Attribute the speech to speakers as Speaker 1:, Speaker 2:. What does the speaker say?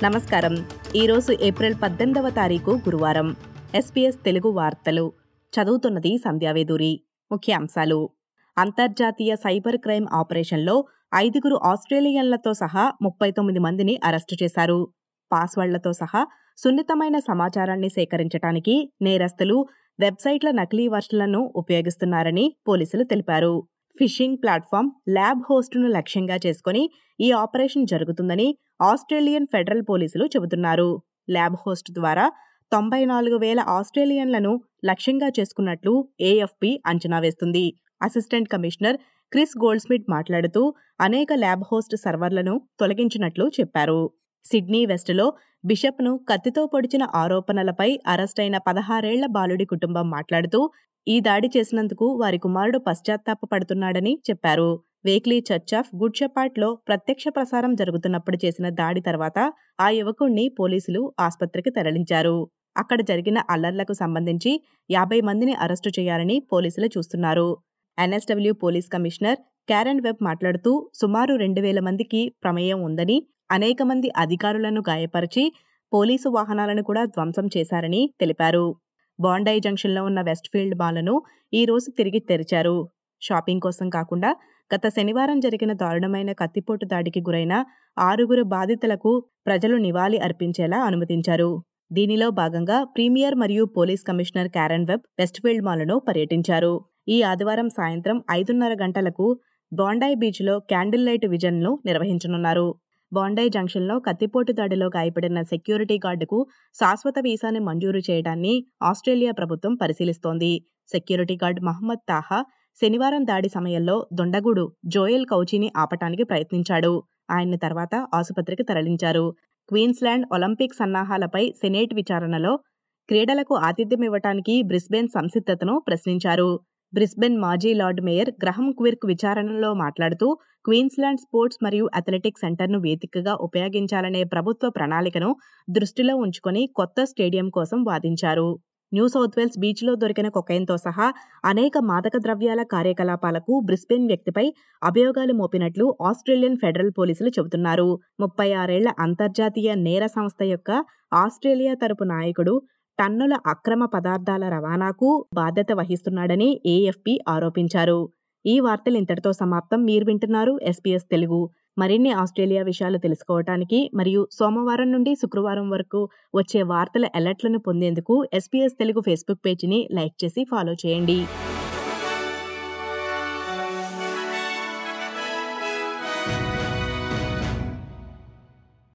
Speaker 1: నమస్కారం ఈరోజు ఏప్రిల్ పద్దెనిమిదవ తారీఖు గురువారం ఎస్పీఎస్ తెలుగు వార్తలు చదువుతున్నది సంధ్యావేదూరి ముఖ్యాంశాలు అంతర్జాతీయ సైబర్ క్రైమ్ ఆపరేషన్లో ఐదుగురు ఆస్ట్రేలియన్లతో సహా ముప్పై తొమ్మిది మందిని అరెస్టు చేశారు పాస్వర్డ్లతో సహా సున్నితమైన సమాచారాన్ని సేకరించడానికి నేరస్తులు వెబ్సైట్ల నకిలీ వర్షన్లను ఉపయోగిస్తున్నారని పోలీసులు తెలిపారు ఫిషింగ్ ప్లాట్ఫామ్ ల్యాబ్ హోస్టును లక్ష్యంగా చేసుకుని ఈ ఆపరేషన్ జరుగుతుందని ఆస్ట్రేలియన్ ఫెడరల్ పోలీసులు చెబుతున్నారు ల్యాబ్ హోస్ట్ ద్వారా తొంభై నాలుగు వేల ఆస్ట్రేలియన్లను లక్ష్యంగా చేసుకున్నట్లు ఏఎఫ్పి అంచనా వేస్తుంది అసిస్టెంట్ కమిషనర్ క్రిస్ గోల్డ్స్మిట్ మాట్లాడుతూ అనేక ల్యాబ్ హోస్ట్ సర్వర్లను తొలగించినట్లు చెప్పారు సిడ్నీ వెస్ట్లో బిషప్ను కత్తితో పొడిచిన ఆరోపణలపై అరెస్టైన పదహారేళ్ల బాలుడి కుటుంబం మాట్లాడుతూ ఈ దాడి చేసినందుకు వారి కుమారుడు పశ్చాత్తాపపడుతున్నాడని చెప్పారు వేక్లీ చర్చ్ ఆఫ్ గుడ్ షెపార్ట్లో ప్రత్యక్ష ప్రసారం జరుగుతున్నప్పుడు చేసిన దాడి తర్వాత ఆ యువకుణ్ణి పోలీసులు ఆస్పత్రికి తరలించారు అక్కడ జరిగిన అల్లర్లకు సంబంధించి యాభై మందిని అరెస్టు చేయాలని పోలీసులు చూస్తున్నారు NSW police commissioner Karen Webb మాట్లాడుతూ సుమారు రెండు వేల మందికి ప్రమేయం ఉందని అనేక మంది అధికారులను గాయపరిచి పోలీసు వాహనాలను కూడా ధ్వంసం చేశారని తెలిపారు బాండై జంక్షన్లో ఉన్న వెస్ట్ఫీల్డ్ మాలను ఈ రోజు తిరిగి తెరిచారు షాపింగ్ కోసం కాకుండా గత శనివారం జరిగిన దారుణమైన కత్తిపోటు దాడికి గురైన ఆరుగురు బాధితులకు ప్రజలు నివాళి అర్పించేలా అనుమతించారు దీనిలో భాగంగా ప్రీమియర్ మరియు police commissioner Karen Webb Westfield మాలను పర్యటించారు ఈ ఆదివారం సాయంత్రం ఐదున్నర గంటలకు బాండాయి బీచ్లో క్యాండిల్ లైట్ విజన్ను నిర్వహించనున్నారు బాండాయి జంక్షన్లో కత్తిపోటు దాడిలో గాయపడిన సెక్యూరిటీ గార్డుకు శాశ్వత వీసాని మంజూరు చేయడాన్ని ఆస్ట్రేలియా ప్రభుత్వం పరిశీలిస్తోంది సెక్యూరిటీ గార్డ్ మహమ్మద్ తాహా శనివారం దాడి సమయంలో దొండగుడు జోయల్ కౌచీని ఆపటానికి ప్రయత్నించాడు ఆయన్ని తర్వాత ఆసుపత్రికి తరలించారు క్వీన్స్లాండ్ ఒలింపిక్ సన్నాహాలపై సెనేట్ విచారణలో క్రీడలకు ఆతిథ్యం ఇవ్వటానికి బ్రిస్బెన్ సంసిద్ధతను ప్రశ్నించారు బ్రిస్బెన్ మాజీ లార్డ్ మేయర్ గ్రహం క్విర్క్ విచారణలో మాట్లాడుతూ క్వీన్స్లాండ్ స్పోర్ట్స్ మరియు అథ్లెటిక్స్ సెంటర్ను వేదికగా ఉపయోగించాలనే ప్రభుత్వ ప్రణాళికను దృష్టిలో ఉంచుకొని కొత్త స్టేడియం కోసం వాదించారు న్యూ సౌత్ వేల్స్ బీచ్లో దొరికిన కొకైన్తో సహా అనేక మాదక ద్రవ్యాల కార్యకలాపాలకు బ్రిస్బెన్ వ్యక్తిపై అభియోగాలు మోపినట్లు ఆస్ట్రేలియన్ ఫెడరల్ పోలీసులు చెబుతున్నారు ముప్పై ఆరేళ్ల అంతర్జాతీయ నేర సంస్థ యొక్క ఆస్ట్రేలియా తరపు నాయకుడు టన్నుల అక్రమ పదార్థాల రవాణాకు బాధ్యత వహిస్తున్నాడని ఏఎఫ్పి ఆరోపించారు ఈ వార్తలు ఇంతటితో సమాప్తం మీరు వింటున్నారు ఎస్పీఎస్ తెలుగు మరిన్ని ఆస్ట్రేలియా విషయాలు తెలుసుకోవటానికి మరియు సోమవారం నుండి శుక్రవారం వరకు వచ్చే వార్తల అలర్ట్లను పొందేందుకు ఎస్పీఎస్ తెలుగు ఫేస్బుక్ పేజీని లైక్ చేసి ఫాలో చేయండి